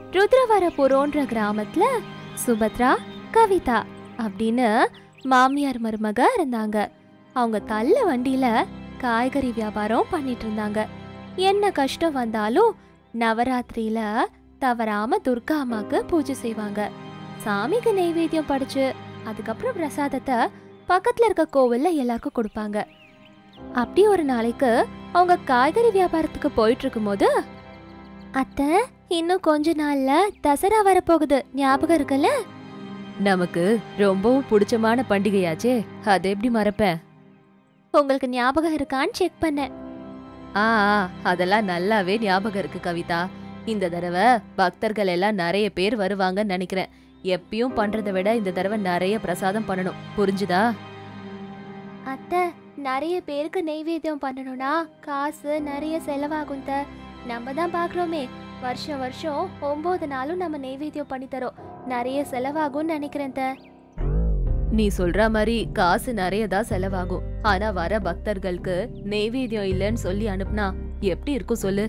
ருத்ரவரபுரோன்ற கிராமத்துல சுபத்ரா கவிதா அப்படின்னு மாமியார் மருமக இருந்தாங்க அவங்க தள்ள வண்டியில காய்கறி வியாபாரம் பண்ணிட்டு இருந்தாங்க என்ன கஷ்டம் வந்தாலும் நவராத்திரியில தவறாம துர்கா அம்மாக்கு பூஜை செய்வாங்க சாமிக்கு நெய்வேத்தியம் படிச்சு அதுக்கப்புறம் பிரசாதத்தை பக்கத்துல இருக்க கோவில்ல எல்லாருக்கும் கொடுப்பாங்க அப்படி ஒரு நாளைக்கு அவங்க காய்கறி வியாபாரத்துக்கு போயிட்டு இருக்கும்போது அத்தை இன்னும் கொஞ்ச நாள்ல தசரா வரப்போகுது ஞாபகம் இருக்குல்ல நமக்கு ரொம்பவும் பிடிச்சமான பண்டிகையாச்சே அதை எப்படி மறப்பேன் உங்களுக்கு ஞாபகம் இருக்கான்னு செக் பண்ணேன் ஆ ஆ, அதெல்லாம் நல்லாவே ஞாபகம் இருக்கு கவிதா இந்த தடவை பக்தர்கள் எல்லாம் நிறைய பேர் வருவாங்கன்னு நினைக்கிறேன் எப்பயும் பண்றதை விட இந்த தடவை நிறைய பிரசாதம் பண்ணணும் புரிஞ்சுதா அத்தை நிறைய பேருக்கு நெய்வேத்தியம் பண்ணணும்னா காசு நிறைய செலவாகும் த நம்ம தான் பார்க்குறோமே வருஷம் வருஷம் ஒம்பது நாளும் நம்ம நெய்வேத்தியம் பண்ணி தரோம் நிறைய செலவாகும்னு நினைக்கிறேன் த நீ சொல்ற மாதிரி காசு நிறைய தான் செலவாகும் ஆனா வர பக்தர்களுக்கு நெய்வேத்தியம் இல்லைன்னு சொல்லி அனுப்புனா எப்படி இருக்கும் சொல்லு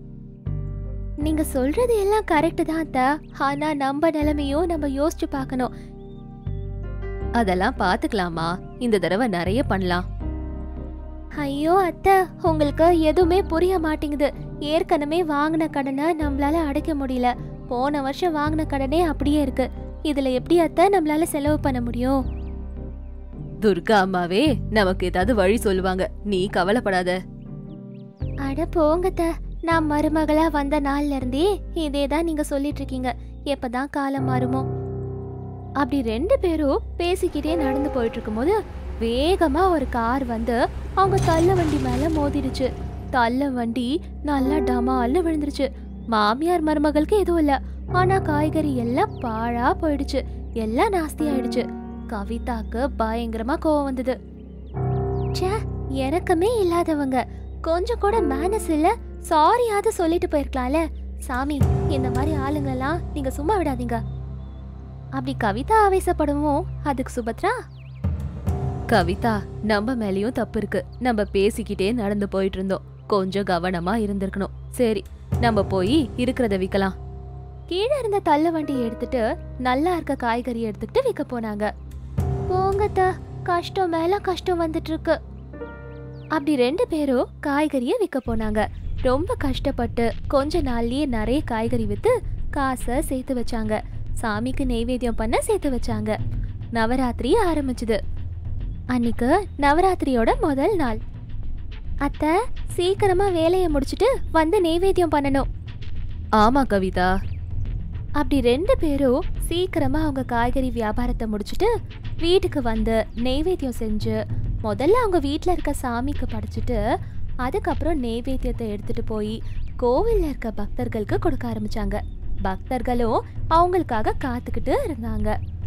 நீங்க சொல்றது எல்லாம் கரெக்ட் தான் அத்தை ஆனா நம்ம நிலைமையும் நம்ம யோசிச்சு பார்க்கணும் அதெல்லாம் பாத்துக்கலாமா இந்த தடவை நிறைய பண்ணலாம் ஐயோ அத்தை உங்களுக்கு எதுவுமே புரிய மாட்டேங்குது ஏற்கனவே வாங்கின கடனை நம்மளால அடைக்க முடியல போன வருஷம் வாங்கின கடனே அப்படியே இருக்கு இதுல எப்படி அத்தை நம்மளால செலவு பண்ண முடியும் துர்கா அம்மாவே நமக்கு ஏதாவது வழி சொல்லுவாங்க நீ கவலைப்படாத அட போங்கத்த நான் மருமகளா வந்த நாள்ல இருந்தே இதே தான் நீங்க சொல்லிட்டு இருக்கீங்க எப்பதான் காலம் மாறுமோ அப்படி ரெண்டு பேரும் பேசிக்கிட்டே நடந்து போயிட்டு இருக்கும்போது வேகமா ஒரு கார் வந்து அவங்க தள்ள வண்டி மேல மோதிடுச்சு தள்ள வண்டி நல்லா டமால்னு விழுந்துருச்சு மாமியார் மருமகளுக்கு எதுவும் இல்ல ஆனா காய்கறி எல்லாம் பாழா போயிடுச்சு எல்லாம் நாஸ்தி ஆயிடுச்சு கவிதாக்கு பயங்கரமா கோவம் வந்தது ச்சே இறக்கமே இல்லாதவங்க கொஞ்சம் கூட மேனஸ் இல்ல சாரியாவது சொல்லிட்டு போயிருக்கலாம்ல சாமி இந்த மாதிரி ஆளுங்கெல்லாம் நீங்க சும்மா விடாதீங்க அப்படி கவிதா ஆவேசப்படவும் அதுக்கு சுபத்ரா கவிதா நம்ம மேலயும் தப்பு இருக்கு நம்ம பேசிக்கிட்டே நடந்து போயிட்டு இருந்தோம் கொஞ்சம் கவனமா இருந்திருக்கணும் சரி நம்ம போய் இருக்கிறத விக்கலாம் கீழே இருந்த தள்ள வண்டியை எடுத்துட்டு நல்லா இருக்க காய்கறி எடுத்துக்கிட்டு விற்க போனாங்க போங்கத்தா கஷ்டம் மேல கஷ்டம் வந்துட்டு இருக்கு அப்படி ரெண்டு பேரும் காய்கறியை விற்க போனாங்க ரொம்ப கஷ்டப்பட்டு கொஞ்ச நாள்லயே நிறைய காய்கறி வித்து காசை சேர்த்து வச்சாங்க சாமிக்கு நெய்வேத்தியம் பண்ண சேர்த்து வச்சாங்க நவராத்திரி ஆரம்பிச்சுது அன்னைக்கு நவராத்திரியோட முதல் நாள் அத்தை சீக்கிரமா வேலையை முடிச்சிட்டு வந்து நெய்வேத்தியம் பண்ணணும் ஆமா கவிதா அப்படி ரெண்டு பேரும் சீக்கிரமா அவங்க காய்கறி வியாபாரத்தை முடிச்சிட்டு வீட்டுக்கு வந்து நெய்வேத்தியம் செஞ்சு முதல்ல அவங்க வீட்டில் இருக்க சாமிக்கு படைச்சிட்டு அதுக்கப்புறம் நெய்வேத்தியத்தை எடுத்துட்டு போய் கோவில்ல இருக்க பக்தர்களுக்கு கொடுக்க ஆரம்பிச்சாங்க பக்தர்களும் அவங்களுக்காக காத்துக்கிட்டு இருந்தாங்க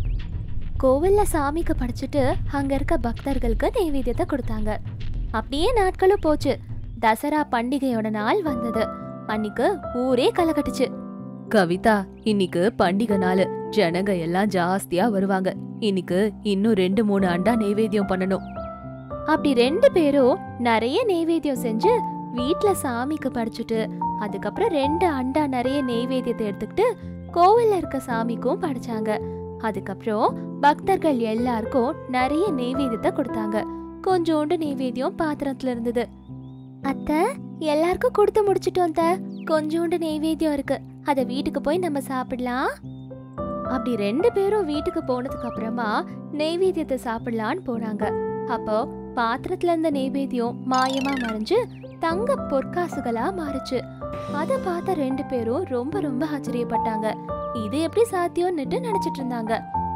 கோவில்ல சாமிக்கு படைச்சிட்டு அங்க இருக்க பக்தர்களுக்கு நெய்வேத்தியத்தை கொடுத்தாங்க அப்படியே நாட்களும் போச்சு தசரா பண்டிகையோட நாள் வந்தது அன்னைக்கு ஊரே கலகட்டுச்சு கவிதா இன்னைக்கு பண்டிகை நாள் ஜனங்க எல்லாம் ஜாஸ்தியா வருவாங்க இன்னைக்கு இன்னும் ரெண்டு மூணு அண்டா நெய்வேத்தியம் பண்ணணும் அப்படி ரெண்டு பேரும் நிறைய நெய்வேத்தியம் செஞ்சு வீட்ல சாமிக்கு படைச்சிட்டு அதுக்கப்புறம் ரெண்டு அண்டா நிறைய நெய்வேத்தியத்தை எடுத்துக்கிட்டு கோவில்ல இருக்க சாமிக்கும் படைச்சாங்க அதுக்கப்புறம் பக்தர்கள் எல்லாருக்கும் நிறைய நெய்வேத்தியத்தை கொடுத்தாங்க கொஞ்சோண்டு நெய்வேத்தியம் பாத்திரத்துல இருந்தது அத்தை எல்லாருக்கும் கொடுத்து முடிச்சிட்டோம் த கொஞ்சோண்டு நெய்வேத்தியம் இருக்கு அத வீட்டுக்கு போய் நம்ம சாப்பிடலாம் அப்படி ரெண்டு பேரும் வீட்டுக்கு போனதுக்கு அப்புறமா நெய்வேத்தியத்தை சாப்பிடலான்னு போனாங்க அப்போ பாத்திரத்துல இருந்த நெய்வேத்தியம் மாயமா மறைஞ்சு தங்க பொற்காசுகளா மாறுச்சு அத பார்த்த ரெண்டு பேரும் ரொம்ப ரொம்ப ஆச்சரியப்பட்டாங்க இது எப்படி சாத்தியம்னுட்டு நினைச்சிட்டு இருந்தாங்க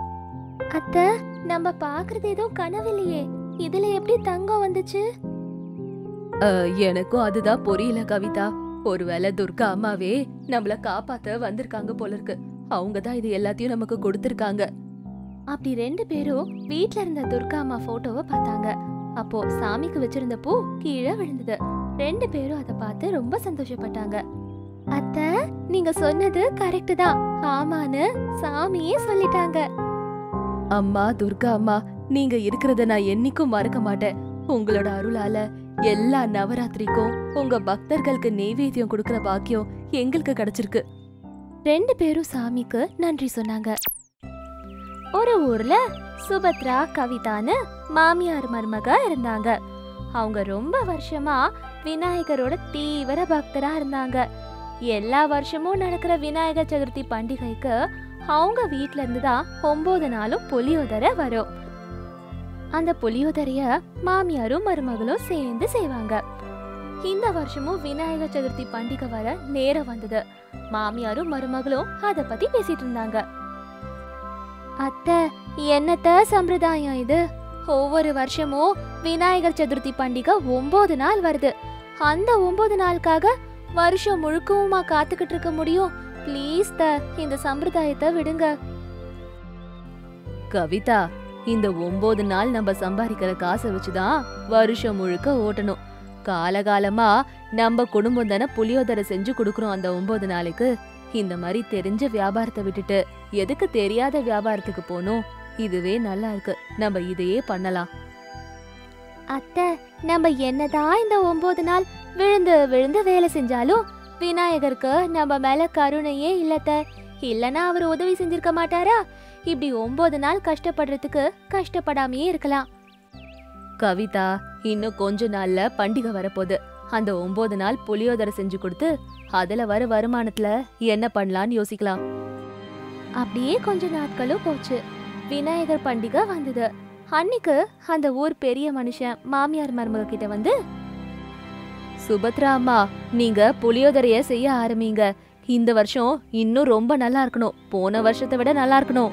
அத்த நம்ம பாக்குறது ஏதோ கனவில்லையே இதுல எப்படி தங்கம் வந்துச்சு எனக்கும் அதுதான் புரியல கவிதா ஒருவேளை துர்கா அம்மாவே நம்மள காப்பாத்த வந்திருக்காங்க போல இருக்கு அவங்க தான் இது எல்லாத்தையும் நமக்கு கொடுத்திருக்காங்க அப்படி ரெண்டு பேரும் வீட்ல இருந்த துர்கா அம்மா போட்டோவை பார்த்தாங்க அப்போ சாமிக்கு வச்சிருந்த பூ கீழே விழுந்தது ரெண்டு பேரும் அதை பார்த்து ரொம்ப சந்தோஷப்பட்டாங்க அத்தை நீங்க சொன்னது கரெக்ட் தான் ஆமான்னு சாமியே சொல்லிட்டாங்க அம்மா துர்கா அம்மா நீங்க இருக்கிறத நான் என்னைக்கும் மறக்க மாட்டேன் உங்களோட அருளால எல்லா நவராத்திரிக்கும் உங்க பக்தர்களுக்கு நெய்வேத்தியம் கொடுக்கிற பாக்கியம் எங்களுக்கு கிடைச்சிருக்கு ரெண்டு பேரும் சாமிக்கு நன்றி சொன்னாங்க ஒரு ஊர்ல சுபத்ரா கவிதான்னு மாமியார் மருமக இருந்தாங்க அவங்க ரொம்ப வருஷமா விநாயகரோட தீவிர பக்தரா இருந்தாங்க எல்லா வருஷமும் நடக்கிற விநாயகர் சதுர்த்தி பண்டிகைக்கு அவங்க வீட்ல இருந்து தான் ஒன்பது நாளும் புளியோதரை வரும் அந்த புளியோதரைய மாமியாரும் மருமகளும் சேர்ந்து செய்வாங்க இந்த வருஷமும் விநாயகர் சதுர்த்தி பண்டிகை வர நேரம் வந்தது மாமியாரும் மருமகளும் அத பத்தி பேசிட்டு இருந்தாங்க அத்தை என்னத்த சம்பிரதாயம் இது ஒவ்வொரு வருஷமும் விநாயகர் சதுர்த்தி பண்டிகை ஒன்பது நாள் வருது அந்த ஒன்பது நாளுக்காக வருஷம் முழுக்கவுமா காத்துக்கிட்டு இருக்க முடியும் ப்ளீஸ் த இந்த சம்பிரதாயத்தை விடுங்க கவிதா இந்த ஒன்பது நாள் நம்ம சம்பாதிக்கிற காசை வச்சுதான் வருஷம் முழுக்க ஓட்டணும் காலகாலமா நம்ம குடும்பம் தானே புளியோதரை செஞ்சு கொடுக்குறோம் அந்த ஒன்பது நாளைக்கு இந்த மாதிரி தெரிஞ்ச வியாபாரத்தை விட்டுட்டு எதுக்கு தெரியாத வியாபாரத்துக்கு போகணும் இதுவே நல்லா இருக்கு நம்ம இதையே பண்ணலாம் அத்தை நம்ம என்னதான் இந்த ஒன்பது நாள் விழுந்து விழுந்து வேலை செஞ்சாலும் விநாயகருக்கு நம்ம மேல கருணையே இல்லத்த இல்லனா அவர் உதவி செஞ்சிருக்க மாட்டாரா இப்படி ஒன்பது நாள் கஷ்டப்படுறதுக்கு கஷ்டப்படாமையே இருக்கலாம் கவிதா இன்னும் கொஞ்ச நாள்ல பண்டிகை வரப்போகுது அந்த ஒன்பது நாள் புளியோதரை செஞ்சு கொடுத்து அதுல வர வருமானத்துல என்ன பண்ணலாம்னு யோசிக்கலாம் அப்படியே கொஞ்ச நாட்களும் போச்சு விநாயகர் பண்டிகை வந்தது அன்னைக்கு அந்த ஊர் பெரிய மனுஷன் மாமியார் மருமக கிட்ட வந்து சுபத்ரா அம்மா நீங்க புளியோதரைய செய்ய ஆரம்பிங்க இந்த வருஷம் இன்னும் ரொம்ப நல்லா இருக்கணும் போன வருஷத்தை விட நல்லா இருக்கணும்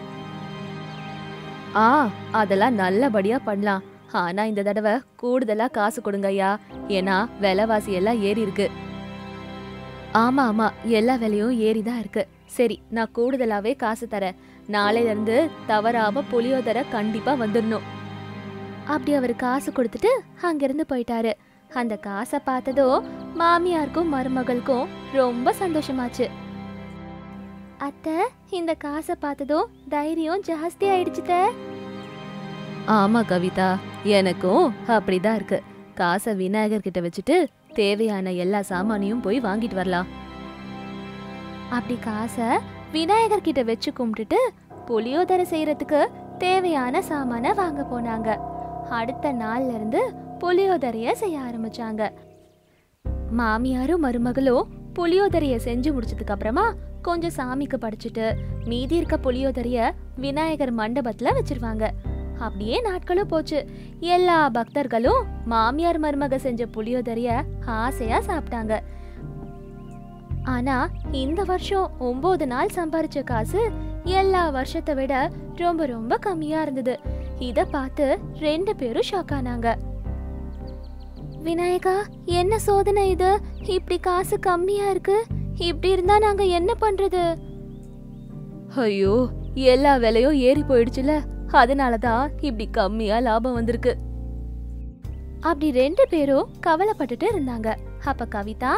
ஆ அதெல்லாம் நல்லபடியா பண்ணலாம் ஆனா இந்த தடவை கூடுதலா காசு கொடுங்க ஐயா ஏன்னா விலைவாசி எல்லாம் ஏறி இருக்கு ஆமா ஆமா எல்லா விலையும் ஏறி தான் இருக்கு சரி நான் கூடுதலாவே காசு தரேன் நாளையில இருந்து தவறாம புளியோதரை கண்டிப்பா வந்துடணும் அப்படி அவர் காசு கொடுத்துட்டு அங்கிருந்து போயிட்டாரு அந்த காசை பார்த்ததோ மாமியாருக்கும் மருமகளுக்கும் ரொம்ப சந்தோஷமாச்சு அத்தை இந்த காசை பார்த்ததோ தைரியம் ஜாஸ்தி ஆயிடுச்சுத ஆமா கவிதா எனக்கும் அப்படிதான் இருக்கு காசை விநாயகர் கிட்ட வச்சுட்டு தேவையான எல்லா சாமானையும் போய் வாங்கிட்டு வரலாம் அப்படி காசை விநாயகர் கிட்ட வச்சு கும்பிட்டுட்டு புளியோதரை செய்யறதுக்கு தேவையான சாமானை வாங்க போனாங்க அடுத்த நாள்ல இருந்து புளியோதரைய செய்ய ஆரம்பிச்சாங்க மாமியாரும் மருமகளும் புளியோதரைய செஞ்சு முடிச்சதுக்கு அப்புறமா கொஞ்சம் சாமிக்கு படைச்சிட்டு மீதி இருக்க புளியோதரைய விநாயகர் மண்டபத்துல வச்சிருவாங்க அப்படியே நாட்களும் போச்சு எல்லா பக்தர்களும் மாமியார் மருமக செஞ்ச புளியோதரைய ஆசையா சாப்பிட்டாங்க ஆனா இந்த வருஷம் ஒன்பது நாள் சம்பாரிச்ச காசு எல்லா வருஷத்தை விட ரொம்ப ரொம்ப கம்மியா இருந்தது இத பார்த்து ரெண்டு பேரும் ஷாக் ஆனாங்க விநாயகா என்ன சோதனை இது இப்படி காசு கம்மியா இருக்கு இப்படி இருந்தா நாங்க என்ன பண்றது ஐயோ எல்லா விலையும் ஏறி போயிடுச்சுல அதனாலதான் இப்படி கம்மியா லாபம் வந்திருக்கு அப்படி ரெண்டு பேரும் கவலைப்பட்டுட்டு இருந்தாங்க அப்ப கவிதா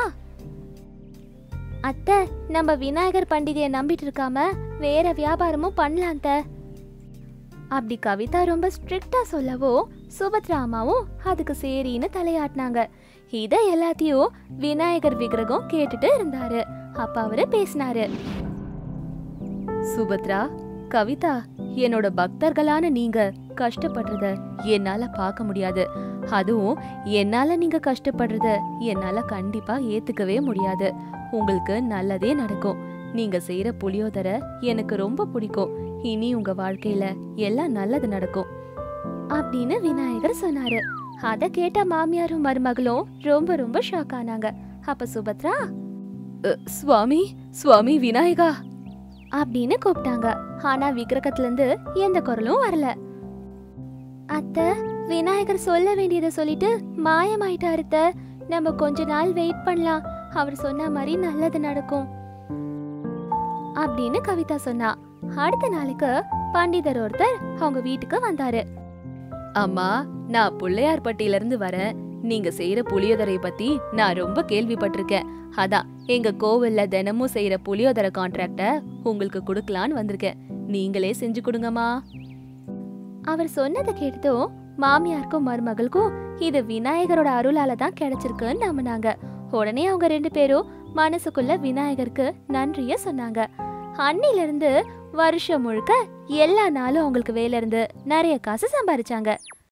அத்தை நம்ம விநாயகர் பண்டிகையை நம்பிட்டு இருக்காம வேற வியாபாரமும் பண்ணலாம் அத்தை அப்படி கவிதா ரொம்ப ஸ்ட்ரிக்டா சொல்லவோ சுபத்ரா அம்மாவும் அதுக்கு சரின்னு தலையாட்டினாங்க இத எல்லாத்தையும் விநாயகர் விக்கிரகம் கேட்டுட்டு இருந்தாரு அப்ப அவரு பேசினாரு சுபத்ரா கவிதா என்னோட பக்தர்களான நீங்க கஷ்டப்படுறத என்னால பார்க்க முடியாது அதுவும் என்னால நீங்க கஷ்டப்படுறத என்னால கண்டிப்பா ஏத்துக்கவே முடியாது உங்களுக்கு நல்லதே நடக்கும் நீங்க செய்யற புளியோதரை எனக்கு ரொம்ப பிடிக்கும் இனி உங்க வாழ்க்கையில எல்லாம் நல்லது நடக்கும் அப்படின்னு விநாயகர் சொன்னாரு அத கேட்ட மாமியாரும் மருமகளும் ரொம்ப ரொம்ப ஷாக் ஆனாங்க அப்ப சுபத்ரா அ, சுவாமி சுவாமி விநாயகா அப்படின்னு கூப்பிட்டாங்க ஆனா விக்கிரகத்துல இருந்து எந்த குரலும் வரல அத்தை விநாயகர் சொல்ல வேண்டியதை சொல்லிட்டு மாயமாயிட்டாரு அத்தை. நம்ம கொஞ்ச நாள் வெயிட் பண்ணலாம் அவர் சொன்ன மாதிரி நல்லது நடக்கும் அப்படின்னு கவிதா சொன்னா அடுத்த நாளுக்கு பண்டிதர் ஒருத்தர் அவங்க வீட்டுக்கு வந்தாரு அம்மா நான் பிள்ளையார்பட்டியில இருந்து வரேன் நீங்க செய்யற புளியோதரை பத்தி நான் ரொம்ப கேள்விப்பட்டிருக்கேன் அதான் எங்க கோவில்ல தினமும் செய்யற புளியோதரை கான்ட்ராக்ட உங்களுக்கு கொடுக்கலான்னு வந்திருக்கேன் நீங்களே செஞ்சு கொடுங்கம்மா அவர் சொன்னதை கேட்டதும் மாமியாருக்கும் மருமகளுக்கும் இது விநாயகரோட அருளால தான் கிடைச்சிருக்குன்னு நம்பினாங்க உடனே அவங்க ரெண்டு பேரும் மனசுக்குள்ள விநாயகருக்கு நன்றிய சொன்னாங்க அன்னில இருந்து வருஷம் முழுக்க எல்லா நாளும் அவங்களுக்கு வேலை இருந்து நிறைய காசு சம்பாரிச்சாங்க